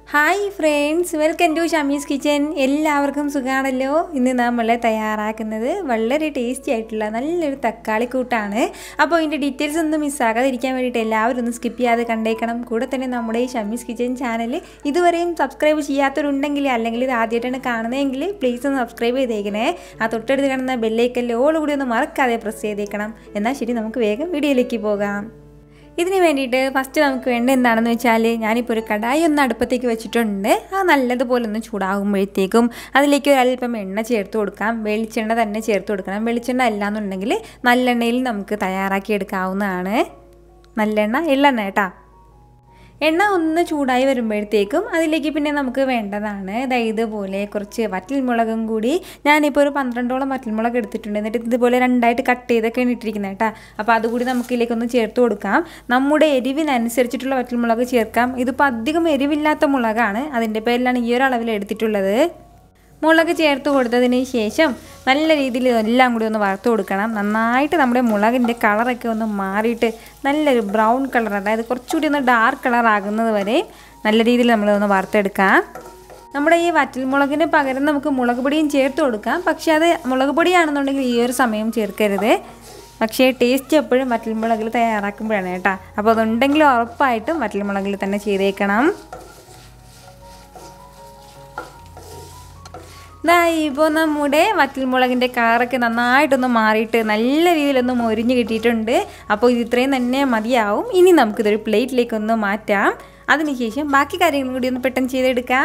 hi friends welcome to Shamees kitchen എല്ലാവർക്കും സുഖമാണല്ലോ ഇന്ന് നമ്മൾ തയ്യാറാക്കുന്നത് വളരെ ടേസ്റ്റി ആയിട്ടുള്ള നല്ലൊരു തക്കാളി കൂട്ടാണ് അപ്പോൾ ഇതിൻ്റെ ഡീറ്റെയിൽസ് ഒന്നും മിസ്സാകാതിരിക്കാൻ വേണ്ടിയിട്ട് എല്ലാവരും ഒന്ന് സ്കിപ്പ് ചെയ്യാതെ കണ്ടേക്കണം കൂടെ തന്നെ നമ്മുടെ ഈ ഷമീസ് കിച്ചൻ ചാനൽ ഇതുവരെയും സബ്സ്ക്രൈബ് ചെയ്യാത്തവരുണ്ടെങ്കിൽ അല്ലെങ്കിൽ ഇത് ആദ്യമായിട്ടാണ് കാണുന്നതെങ്കിൽ പ്ലീസ് ഒന്ന് സബ്സ്ക്രൈബ് ചെയ്തേക്കണേ ആ തൊട്ടടുത്ത് കാണുന്ന ബെല്ലൈക്കല്ലോട് കൂടി ഒന്ന് മറക്കാതെ പ്രസ് ചെയ്തേക്കണം എന്നാൽ ശരി നമുക്ക് വേഗം വീഡിയോയിലേക്ക് പോകാം ഇതിന് വേണ്ടിയിട്ട് ഫസ്റ്റ് നമുക്ക് വേണ്ട എന്താണെന്ന് വെച്ചാൽ ഞാനിപ്പോൾ ഒരു കടായി ഒന്ന് അടുപ്പത്തേക്ക് വെച്ചിട്ടുണ്ട് ആ നല്ലതുപോലെ ഒന്ന് ചൂടാകുമ്പോഴത്തേക്കും അതിലേക്ക് ഒരു അല്പം എണ്ണ ചേർത്ത് കൊടുക്കാം വെളിച്ചെണ്ണ തന്നെ ചേർത്ത് കൊടുക്കണം വെളിച്ചെണ്ണ അല്ലാന്നുണ്ടെങ്കിൽ നല്ലെണ്ണയിൽ നമുക്ക് തയ്യാറാക്കി എടുക്കാവുന്നതാണ് നല്ലെണ്ണ എള്ളെണ്ണ കേട്ടോ എണ്ണ ഒന്ന് ചൂടായി വരുമ്പോഴത്തേക്കും അതിലേക്ക് പിന്നെ നമുക്ക് വേണ്ടതാണ് അതായത് ഇതുപോലെ കുറച്ച് വറ്റൽമുളകും കൂടി ഞാനിപ്പോൾ ഒരു പന്ത്രണ്ടോളം വറ്റൽമുളക് എടുത്തിട്ടുണ്ട് എന്നിട്ട് ഇതുപോലെ രണ്ടായിട്ട് കട്ട് ചെയ്തൊക്കെയാണ് ഇട്ടിരിക്കുന്നത് കേട്ടോ അപ്പോൾ അതുകൂടി നമുക്ക് ഇതിലേക്കൊന്ന് ചേർത്ത് കൊടുക്കാം നമ്മുടെ എരിവിനനുസരിച്ചിട്ടുള്ള വറ്റൽമുളക് ചേർക്കാം ഇതിപ്പോൾ അധികം എരിവില്ലാത്ത മുളകാണ് അതിൻ്റെ പേരിലാണ് ഈ ഒരു അളവിൽ എടുത്തിട്ടുള്ളത് മുളക് ചേർത്ത് കൊടുത്തതിന് ശേഷം നല്ല രീതിയിൽ എല്ലാം കൂടി ഒന്ന് വറുത്ത് കൊടുക്കണം നന്നായിട്ട് നമ്മുടെ മുളകിൻ്റെ കളറൊക്കെ ഒന്ന് മാറിയിട്ട് നല്ലൊരു ബ്രൗൺ കളർ അതായത് കുറച്ചുകൂടി ഒന്ന് ഡാർക്ക് കളർ ആകുന്നത് വരെ നല്ല രീതിയിൽ നമ്മളൊന്ന് വറുത്തെടുക്കാം നമ്മുടെ ഈ വറ്റൽമുളകിന് പകരം നമുക്ക് മുളക് പൊടിയും ചേർത്ത് കൊടുക്കാം പക്ഷേ അത് മുളക് പൊടിയാണെന്നുണ്ടെങ്കിൽ ഈ ഒരു സമയം ചേർക്കരുത് പക്ഷേ ടേസ്റ്റ് എപ്പോഴും വറ്റൽമുളകിൽ തയ്യാറാക്കുമ്പോഴാണ് കേട്ടോ അപ്പോൾ അതുണ്ടെങ്കിൽ ഉറപ്പായിട്ടും വറ്റൽമുളകിൽ തന്നെ ചെയ്തേക്കണം ഇതാ ഇപ്പോൾ നമ്മുടെ വറ്റൽമുളകിൻ്റെ കളറൊക്കെ നന്നായിട്ടൊന്ന് മാറിയിട്ട് നല്ല രീതിയിലൊന്ന് മൊരിഞ്ഞ് കിട്ടിയിട്ടുണ്ട് അപ്പോൾ ഇത് ഇത്രയും തന്നെ മതിയാവും ഇനി നമുക്കിതൊരു പ്ലേറ്റിലേക്കൊന്ന് മാറ്റാം അതിനുശേഷം ബാക്കി കാര്യങ്ങളും കൂടി ഒന്ന് പെട്ടെന്ന് ചെയ്തെടുക്കാം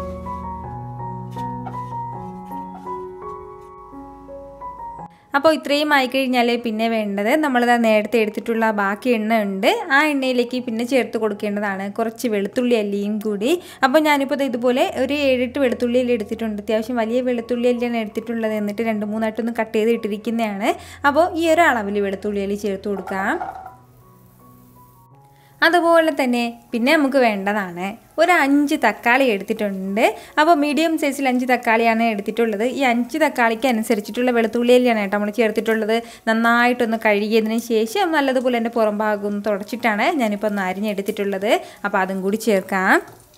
അപ്പോൾ ഇത്രയും ആയിക്കഴിഞ്ഞാൽ പിന്നെ വേണ്ടത് നമ്മളിത് നേരത്തെ എടുത്തിട്ടുള്ള ബാക്കി എണ്ണ ഉണ്ട് ആ എണ്ണയിലേക്ക് പിന്നെ ചേർത്ത് കൊടുക്കേണ്ടതാണ് കുറച്ച് വെളുത്തുള്ളി അല്ലിയും കൂടി അപ്പോൾ ഞാനിപ്പോൾ ഇതുപോലെ ഒരു ഏഴെട്ട് വെളുത്തുള്ളി അല്ലി എടുത്തിട്ടുണ്ട് അത്യാവശ്യം വലിയ വെളുത്തുള്ളി അല്ലിയാണ് എടുത്തിട്ടുള്ളത് എന്നിട്ട് രണ്ട് മൂന്നായിട്ടൊന്ന് കട്ട് ചെയ്ത് ഇട്ടിരിക്കുന്നതാണ് അപ്പോൾ ഈ ഒരു അളവിൽ വെളുത്തുള്ളി അല്ലി ചേർത്ത് കൊടുക്കാം അതുപോലെ തന്നെ പിന്നെ നമുക്ക് വേണ്ടതാണ് ഒരു അഞ്ച് തക്കാളി എടുത്തിട്ടുണ്ട് അപ്പോൾ മീഡിയം സൈസിൽ അഞ്ച് തക്കാളിയാണ് എടുത്തിട്ടുള്ളത് ഈ അഞ്ച് തക്കാളിക്ക് അനുസരിച്ചിട്ടുള്ള വെളുത്തുള്ളിയിലാണ് കേട്ടോ നമ്മൾ ചേർത്തിട്ടുള്ളത് നന്നായിട്ടൊന്ന് കഴുകിയതിന് ശേഷം നല്ലതുപോലെ എൻ്റെ പുറം ഭാഗം ഒന്ന് തുടച്ചിട്ടാണ് ഞാനിപ്പോൾ ഒന്ന് അരിഞ്ഞെടുത്തിട്ടുള്ളത് അപ്പോൾ അതും കൂടി ചേർക്കാം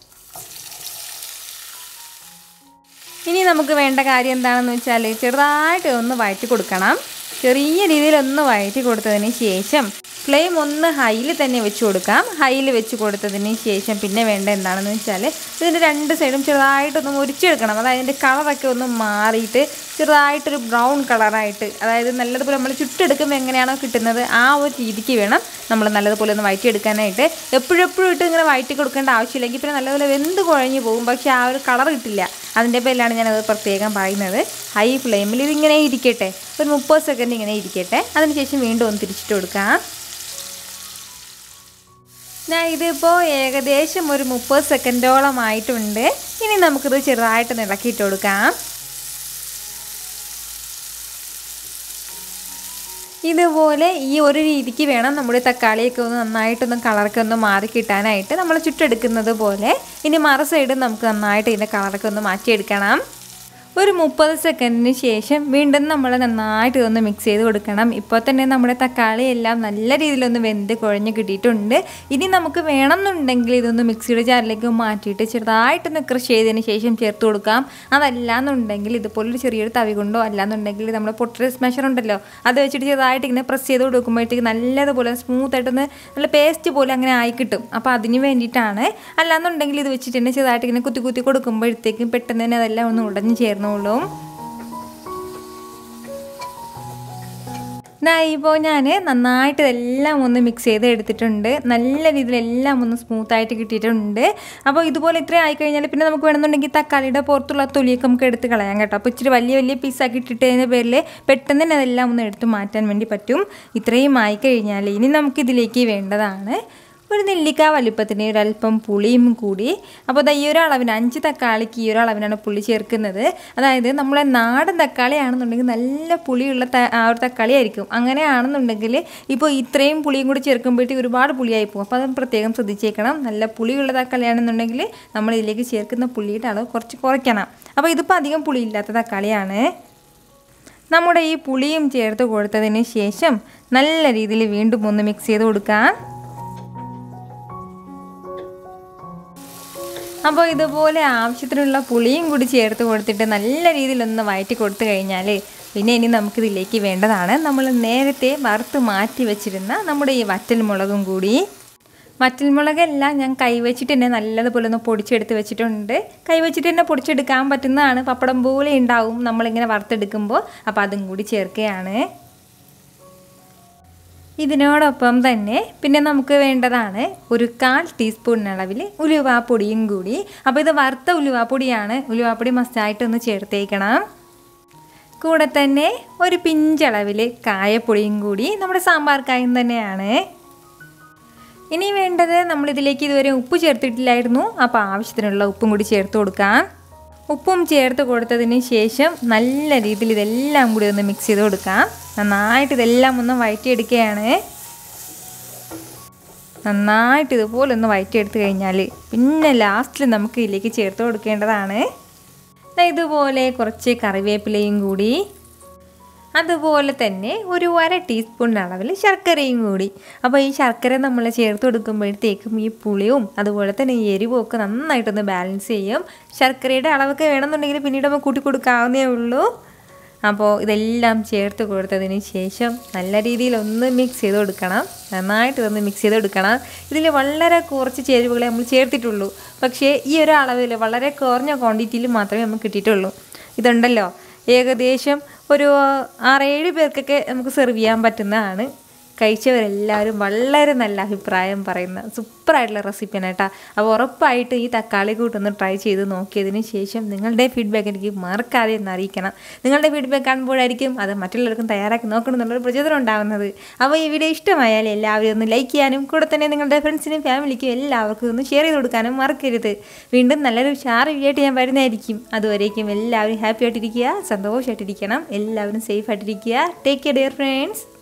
ഇനി നമുക്ക് വേണ്ട കാര്യം എന്താണെന്ന് വെച്ചാൽ ചെറുതായിട്ട് ഒന്ന് വഴറ്റി കൊടുക്കണം ചെറിയ രീതിയിൽ ഒന്ന് വഴറ്റി കൊടുത്തതിന് ശേഷം ഫ്ലെയിം ഒന്ന് ഹൈയിൽ തന്നെ വെച്ച് കൊടുക്കാം ഹൈയിൽ വെച്ച് കൊടുത്തതിന് ശേഷം പിന്നെ വേണ്ട എന്താണെന്ന് വെച്ചാൽ ഇതിൻ്റെ രണ്ട് സൈഡും ചെറുതായിട്ടൊന്ന് മുരിച്ചെടുക്കണം അതായത് അതിൻ്റെ കളറൊക്കെ ഒന്ന് മാറിയിട്ട് ചെറുതായിട്ടൊരു ബ്രൗൺ കളറായിട്ട് അതായത് നല്ലതുപോലെ നമ്മൾ ചുട്ടെടുക്കുമ്പോൾ എങ്ങനെയാണോ കിട്ടുന്നത് ആ ഒരു രീതിക്ക് വേണം നമ്മൾ നല്ലതുപോലെ ഒന്ന് വഴറ്റിയെടുക്കാനായിട്ട് എപ്പോഴെപ്പോഴും ഇട്ട് ഇങ്ങനെ വഴറ്റി കൊടുക്കേണ്ട ആവശ്യമില്ലെങ്കിൽ പിന്നെ നല്ലതുപോലെ വെന്ത് കുഴഞ്ഞു പോകും പക്ഷേ ആ ഒരു കളർ കിട്ടില്ല അതിൻ്റെ പേരിലാണ് ഞാനത് പ്രത്യേകം പറയുന്നത് ഹൈ ഫ്ലെയിമിൽ ഇതിങ്ങനെ ഇരിക്കട്ടെ ഒരു മുപ്പത് സെക്കൻഡ് ഇങ്ങനെ ഇരിക്കട്ടെ അതിനുശേഷം വീണ്ടും ഒന്ന് തിരിച്ചിട്ട് കൊടുക്കാം ഞാൻ ഇതിപ്പോൾ ഏകദേശം ഒരു മുപ്പത് സെക്കൻഡോളം ആയിട്ടുണ്ട് ഇനി നമുക്കിത് ചെറുതായിട്ട് ഇളക്കിയിട്ട് കൊടുക്കാം ഇതുപോലെ ഈ ഒരു രീതിക്ക് വേണം നമ്മുടെ തക്കാളിയൊക്കെ ഒന്ന് നന്നായിട്ടൊന്ന് കളറൊക്കെ ഒന്ന് മാറി കിട്ടാനായിട്ട് നമ്മൾ ചുട്ടെടുക്കുന്നത് പോലെ ഇനി മറ സൈഡ് നമുക്ക് നന്നായിട്ട് ഇതിൻ്റെ കളറൊക്കെ ഒന്ന് മാറ്റിയെടുക്കണം ഒരു മുപ്പത് സെക്കൻഡിന് ശേഷം വീണ്ടും നമ്മൾ നന്നായിട്ട് ഇതൊന്ന് മിക്സ് ചെയ്ത് കൊടുക്കണം ഇപ്പോൾ തന്നെ നമ്മുടെ തക്കാളി എല്ലാം നല്ല രീതിയിലൊന്ന് വെന്ത് കുഴഞ്ഞ് കിട്ടിയിട്ടുണ്ട് ഇനി നമുക്ക് വേണമെന്നുണ്ടെങ്കിൽ ഇതൊന്ന് മിക്സിയുടെ ജാറിലേക്ക് മാറ്റിയിട്ട് ചെറുതായിട്ടൊന്ന് ക്രഷ് ചെയ്തതിന് ശേഷം ചേർത്ത് കൊടുക്കാം അതല്ലാന്നുണ്ടെങ്കിൽ ഇതുപോലൊരു ചെറിയൊരു തവി കൊണ്ടോ അല്ലാന്നുണ്ടെങ്കിൽ നമ്മുടെ പൊട്ടറി സ്മാഷർ ഉണ്ടല്ലോ അത് വെച്ചിട്ട് ചെറുതായിട്ട് ഇങ്ങനെ പ്രസ് ചെയ്ത് കൊടുക്കുമ്പോഴത്തേക്ക് നല്ലതുപോലെ സ്മൂത്തായിട്ടൊന്ന് നല്ല പേസ്റ്റ് പോലെ അങ്ങനെ ആയി കിട്ടും അപ്പോൾ അതിന് വേണ്ടിയിട്ടാണ് അല്ലാന്നുണ്ടെങ്കിൽ ഇത് വെച്ചിട്ട് തന്നെ ചെറുതായിട്ട് ഇങ്ങനെ കുത്തി കുത്തി കൊടുക്കുമ്പോഴത്തേക്കും പെട്ടെന്ന് തന്നെ അതെല്ലാം ഒന്ന് ഉടഞ്ഞ് ചേർന്നു ചേർന്നോളും ഇതാ ഇപ്പോൾ ഞാൻ നന്നായിട്ട് ഇതെല്ലാം ഒന്ന് മിക്സ് ചെയ്ത് എടുത്തിട്ടുണ്ട് നല്ല രീതിയിൽ എല്ലാം ഒന്ന് സ്മൂത്തായിട്ട് കിട്ടിയിട്ടുണ്ട് അപ്പോൾ ഇതുപോലെ ഇത്രയും ആയിക്കഴിഞ്ഞാൽ പിന്നെ നമുക്ക് വേണമെന്നുണ്ടെങ്കിൽ തക്കാളിയുടെ പുറത്തുള്ള തൊലിയൊക്കെ നമുക്ക് എടുത്ത് കളയാം കേട്ടോ അപ്പോൾ ഇച്ചിരി വലിയ വലിയ പീസാക്കി ഇട്ടിട്ടതിൻ്റെ പേരിൽ പെട്ടെന്ന് തന്നെ അതെല്ലാം ഒന്ന് എടുത്ത് മാറ്റാൻ വേണ്ടി പറ്റും ഇത്രയും ആയിക്കഴിഞ്ഞാൽ ഇനി നമുക്കിതിലേക്ക് വേണ്ടതാണ് ഒരു നെല്ലിക്ക വലിപ്പത്തിന് ഒരല്പം പുളിയും കൂടി അപ്പോൾ അത് ഈ ഒരു അളവിന് അഞ്ച് തക്കാളിക്ക് ഈ ഒരു അളവിനാണ് പുളി ചേർക്കുന്നത് അതായത് നമ്മളെ നാടൻ തക്കാളിയാണെന്നുണ്ടെങ്കിൽ നല്ല പുളിയുള്ള ആ ഒരു തക്കാളി ആയിരിക്കും അങ്ങനെയാണെന്നുണ്ടെങ്കിൽ ഇപ്പോൾ ഇത്രയും പുളിയും കൂടി ചേർക്കുമ്പോഴത്തേക്ക് ഒരുപാട് പുളിയായി പോകും അപ്പോൾ അത് പ്രത്യേകം ശ്രദ്ധിച്ചേക്കണം നല്ല പുളിയുള്ള തക്കാളിയാണെന്നുണ്ടെങ്കിൽ നമ്മൾ ഇതിലേക്ക് ചേർക്കുന്ന പുളിയുടെ അളവ് കുറച്ച് കുറയ്ക്കണം അപ്പോൾ ഇതിപ്പോൾ അധികം പുളിയില്ലാത്ത തക്കാളിയാണ് നമ്മുടെ ഈ പുളിയും ചേർത്ത് കൊടുത്തതിന് ശേഷം നല്ല രീതിയിൽ വീണ്ടും ഒന്ന് മിക്സ് ചെയ്ത് കൊടുക്കാം അപ്പോൾ ഇതുപോലെ ആവശ്യത്തിനുള്ള പുളിയും കൂടി ചേർത്ത് കൊടുത്തിട്ട് നല്ല രീതിയിലൊന്ന് വഴറ്റി കൊടുത്തു കഴിഞ്ഞാൽ പിന്നെ ഇനി നമുക്കിതിലേക്ക് വേണ്ടതാണ് നമ്മൾ നേരത്തെ വറുത്ത് മാറ്റി വെച്ചിരുന്ന നമ്മുടെ ഈ വറ്റൽ മുളകും കൂടി വറ്റൽമുളകെല്ലാം ഞാൻ കൈവച്ചിട്ട് തന്നെ നല്ലതുപോലെ ഒന്ന് പൊടിച്ചെടുത്ത് വെച്ചിട്ടുണ്ട് കൈവച്ചിട്ട് തന്നെ പൊടിച്ചെടുക്കാൻ പറ്റുന്നതാണ് പപ്പടം പോലെ ഉണ്ടാവും നമ്മളിങ്ങനെ വറുത്തെടുക്കുമ്പോൾ അപ്പോൾ അതും കൂടി ചേർക്കുകയാണ് ഇതിനോടൊപ്പം തന്നെ പിന്നെ നമുക്ക് വേണ്ടതാണ് ഒരു കാൽ ടീസ്പൂൺ അളവിൽ ഉലുവാപ്പൊടിയും കൂടി അപ്പോൾ ഇത് വറുത്ത ഉലുവാപ്പൊടിയാണ് ഉലുവാപ്പൊടി മസ്റ്റായിട്ടൊന്ന് ചേർത്തേക്കണം കൂടെ തന്നെ ഒരു പിഞ്ചളവിൽ കായപ്പൊടിയും കൂടി നമ്മുടെ സാമ്പാർ കായം തന്നെയാണ് ഇനി വേണ്ടത് നമ്മളിതിലേക്ക് ഇതുവരെ ഉപ്പ് ചേർത്തിട്ടില്ലായിരുന്നു അപ്പോൾ ആവശ്യത്തിനുള്ള ഉപ്പും കൂടി ചേർത്ത് കൊടുക്കാം ഉപ്പും ചേർത്ത് കൊടുത്തതിന് ശേഷം നല്ല രീതിയിൽ ഇതെല്ലാം കൂടി ഒന്ന് മിക്സ് ചെയ്ത് കൊടുക്കാം നന്നായിട്ട് ഇതെല്ലാം ഒന്ന് വഴറ്റിയെടുക്കുകയാണ് നന്നായിട്ട് ഇതുപോലെ ഒന്ന് വഴറ്റിയെടുത്ത് കഴിഞ്ഞാൽ പിന്നെ ലാസ്റ്റിൽ നമുക്ക് ഇതിലേക്ക് ചേർത്ത് കൊടുക്കേണ്ടതാണ് ഇതുപോലെ കുറച്ച് കറിവേപ്പിലയും കൂടി അതുപോലെ തന്നെ ഒരു അര ടീസ്പൂൺ അളവിൽ ശർക്കരയും കൂടി അപ്പോൾ ഈ ശർക്കര നമ്മൾ ചേർത്ത് കൊടുക്കുമ്പോഴത്തേക്കും ഈ പുളിയും അതുപോലെ തന്നെ ഈ എരിവും ഒക്കെ നന്നായിട്ടൊന്ന് ബാലൻസ് ചെയ്യും ശർക്കരയുടെ അളവൊക്കെ വേണമെന്നുണ്ടെങ്കിൽ പിന്നീട് നമ്മൾ കൂട്ടി കൊടുക്കാവുന്നേ ഉള്ളൂ അപ്പോൾ ഇതെല്ലാം ചേർത്ത് കൊടുത്തതിന് ശേഷം നല്ല രീതിയിൽ ഒന്ന് മിക്സ് ചെയ്ത് കൊടുക്കണം നന്നായിട്ട് ഇതൊന്ന് മിക്സ് ചെയ്ത് കൊടുക്കണം ഇതിൽ വളരെ കുറച്ച് ചേരുവകളെ നമ്മൾ ചേർത്തിട്ടുള്ളൂ പക്ഷേ ഈ ഒരു അളവിൽ വളരെ കുറഞ്ഞ ക്വാണ്ടിറ്റിയിൽ മാത്രമേ നമുക്ക് കിട്ടിയിട്ടുള്ളൂ ഇതുണ്ടല്ലോ ഏകദേശം ഒരു ആറേഴ് പേർക്കൊക്കെ നമുക്ക് സെർവ് ചെയ്യാൻ പറ്റുന്നതാണ് കഴിച്ചവരെല്ലാവരും വളരെ നല്ല അഭിപ്രായം പറയുന്ന സൂപ്പറായിട്ടുള്ള റെസിപ്പിയാണ് കേട്ടോ അപ്പോൾ ഉറപ്പായിട്ട് ഈ തക്കാളി കൂട്ടൊന്ന് ട്രൈ ചെയ്ത് നോക്കിയതിന് ശേഷം നിങ്ങളുടെ ഫീഡ്ബാക്ക് എനിക്ക് മറക്കാതെ ഒന്ന് അറിയിക്കണം നിങ്ങളുടെ ഫീഡ്ബാക്ക് കാണുമ്പോഴായിരിക്കും അത് മറ്റുള്ളവർക്കും തയ്യാറാക്കി നോക്കണം എന്നുള്ളൊരു പ്രചോദനം ഉണ്ടാകുന്നത് അപ്പോൾ ഈ വീഡിയോ ഇഷ്ടമായാൽ എല്ലാവരും ഒന്ന് ലൈക്ക് ചെയ്യാനും കൂടെ തന്നെ നിങ്ങളുടെ ഫ്രണ്ട്സിനും ഫാമിലിക്കും എല്ലാവർക്കും ഒന്ന് ഷെയർ ചെയ്ത് കൊടുക്കാനും മറക്കരുത് വീണ്ടും നല്ലൊരു ഷാർ വീഡിയോ ആയിട്ട് ഞാൻ വരുന്നതായിരിക്കും അതുവരേക്കും എല്ലാവരും ഹാപ്പി ആയിട്ടിരിക്കുക സന്തോഷമായിട്ടിരിക്കണം എല്ലാവരും സേഫ് ആയിട്ടിരിക്കുക ടേക്ക് കെയർ ഡിയർ ഫ്രണ്ട്സ്